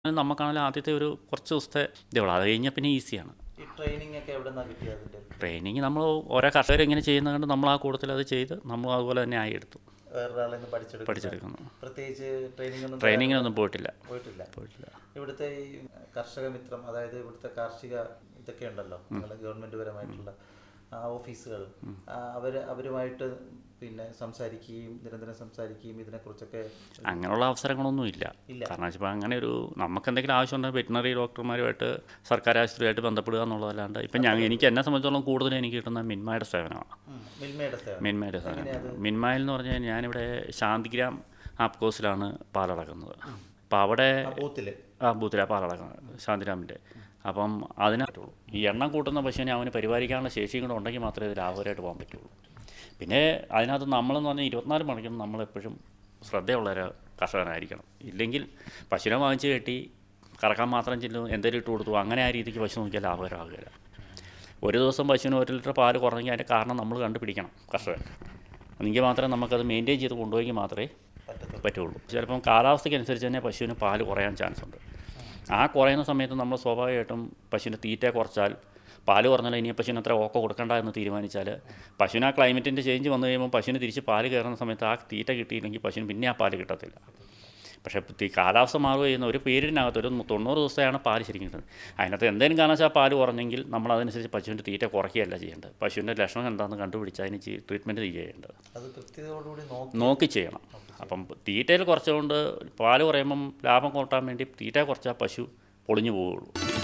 നമുക്കാണെങ്കിൽ ആദ്യത്തെ ഒരു കുറച്ച് ദിവസത്തെ ഇതേ ഉള്ളൂ അത് കഴിഞ്ഞാൽ പിന്നെ ഈസിയാണ് ഈ ട്രെയിനിങ് ഒക്കെ എവിടെ നിന്നാണ് കിട്ടിയത് അതിന്റെ ട്രെയിനിങ് നമ്മൾ ഓരോ കർഷകർ ഇങ്ങനെ ചെയ്യുന്നത് കൊണ്ട് നമ്മൾ ആ കൂട്ടത്തിൽ അത് ചെയ്ത് നമ്മൾ അതുപോലെ തന്നെ ആയി എടുത്തു വേറൊരാളിൽ നിന്ന് പഠിച്ചെടുക്കും പഠിച്ചെടുക്കുന്നു പ്രത്യേകിച്ച് ട്രെയിനിങ് ഒന്നും ട്രെയിനിങ്ങിനൊന്നും പോയിട്ടില്ല പോയിട്ടില്ല പോയിട്ടില്ല ഇവിടുത്തെ ഈ കർഷക മിത്രം അതായത് ഇവിടുത്തെ കാർഷിക ഇതൊക്കെ ഉണ്ടല്ലോ നിങ്ങളുടെ ഗവൺമെന്റ് പരമായിട്ടുള്ള ആ ഓഫീസുകൾ ആ, അവര് അവരുമായിട്ട് പിന്നെ സംസാരിക്കുകയും നിരന്തരം സംസാരിക്കുകയും ഇതിനെക്കുറിച്ചൊക്കെ അങ്ങനെയുള്ള അവസരങ്ങളൊന്നും ഇല്ല ഇല്ല. കാരണം വെച്ചാൽ അങ്ങനെ ഒരു നമുക്ക് എന്തെങ്കിലും ആവശ്യമുണ്ടെങ്കിൽ വെറ്റിനറി ഡോക്ടർമാരുമായിട്ട് സർക്കാർ ആശുപത്രിയായിട്ട് ബന്ധപ്പെടുക എന്നുള്ളതല്ലാണ്ട് ഇപ്പം ഞാൻ എനിക്ക് എന്നെ സംബന്ധിച്ചോളം കൂടുതൽ എനിക്ക് കിട്ടുന്ന മിന്മയുടെ സേവനമാണ് ഉം, മിൽമയുടെ സേവനം മിന്മയുടെ സേവനം മിന്മയിൽ എന്ന് പറഞ്ഞാൽ ഞാനിവിടെ ശാന്തിഗ്രാം ആപ്കോസിലാണ് പാലടക്കുന്നത് അപ്പോൾ അവിടെ ആ ബൂത്തില് ആ ബൂത്തിലാണ് പാലടക്കുന്നത് ശാന്തിരാമിൻ്റെ അപ്പം അതിനകത്തുള്ളൂ ഈ എണ്ണം കൂട്ടുന്ന പശുവിനെ അവന് പരിപാലിക്കാനുള്ള ശേഷിയും കൂടെ ഉണ്ടെങ്കിൽ മാത്രമേ ഇത് ലാഭകരമായിട്ട് പോകാൻ പറ്റുള്ളൂ പിന്നെ അതിനകത്ത് നമ്മളെന്ന് പറഞ്ഞാൽ ഇരുപത്തിനാല് മണിക്കൂർ നമ്മളെപ്പോഴും ശ്രദ്ധയുള്ള ഒരു കർഷകനായിരിക്കണം ഇല്ലെങ്കിൽ പശുവിനെ വാങ്ങിച്ച് കെട്ടി കറക്കാൻ മാത്രം ചെല്ലും എന്തെങ്കിലും ഇട്ട് കൊടുത്തു അങ്ങനെ ആ രീതിക്ക് പശു നോക്കിയാൽ ലാഭകരമാകില്ല ഒരു ദിവസം പശുവിന് ഒരു ലിറ്റർ പാല് കുറഞ്ഞെങ്കിൽ അതിൻ്റെ കാരണം നമ്മൾ കണ്ടുപിടിക്കണം കർഷകൻ എങ്കിൽ മാത്രമേ നമുക്കത് മെയിൻറ്റെയിൻ ചെയ്ത് കൊണ്ടുപോയെങ്കിൽ മാത്രമേ പറ്റത്തുള്ളൂ പറ്റുള്ളൂ ചിലപ്പം കാലാവസ്ഥയ്ക്ക് അനുസരിച്ച് തന്നെ പശുവിന് പാല് കുറയാൻ ചാൻസ് ഉണ്ട് ആ കുറയുന്ന സമയത്ത് നമ്മൾ സ്വാഭാവികമായിട്ടും പശുവിൻ്റെ തീറ്റ കുറച്ചാൽ പാല് കുറഞ്ഞാൽ ഇനി പശുവിന് അത്ര ഓക്ക കൊടുക്കണ്ട എന്ന് തീരുമാനിച്ചാൽ പശുവിന് ആ ക്ലൈമറ്റിൻ്റെ ചേഞ്ച് വന്നു കഴിയുമ്പോൾ പശുവിന് തിരിച്ച് പാല് കയറുന്ന സമയത്ത് ആ തീറ്റ കിട്ടിയില്ലെങ്കിൽ പശുവിന് പിന്നെ ആ പാല് കിട്ടത്തില്ല പക്ഷേ ഈ കാലാവസ്ഥ മാറുക ചെയ്യുന്ന ഒരു പീരീഡിനകത്ത് ഒരു തൊണ്ണൂറ് ദിവസത്തെയാണ് പാല് ശരിക്കും കിട്ടുന്നത് അതിനകത്ത് എന്തെങ്കിലും കാരണവശാൽ പാല് കുറഞ്ഞെങ്കിൽ നമ്മൾ അതനുസരിച്ച് പശുവിൻ്റെ തീറ്റ കുറയ്ക്കുകയല്ല ചെയ്യേണ്ടത് പശുവിൻ്റെ ലക്ഷണം എന്താണെന്ന് കണ്ടുപിടിച്ച് അതിന് ട്രീറ്റ്മെൻറ്റ് ചെയ്യേണ്ടത് അത് കൃത്യതയോടുകൂടി നോക്കി നോക്കി ചെയ്യണം അപ്പം തീറ്റയിൽ കുറച്ചുകൊണ്ട് പാല് കുറയുമ്പം ലാഭം കൂട്ടാൻ വേണ്ടി തീറ്റ കുറച്ചാൽ പശു പൊളിഞ്ഞു പോവുള്ളൂ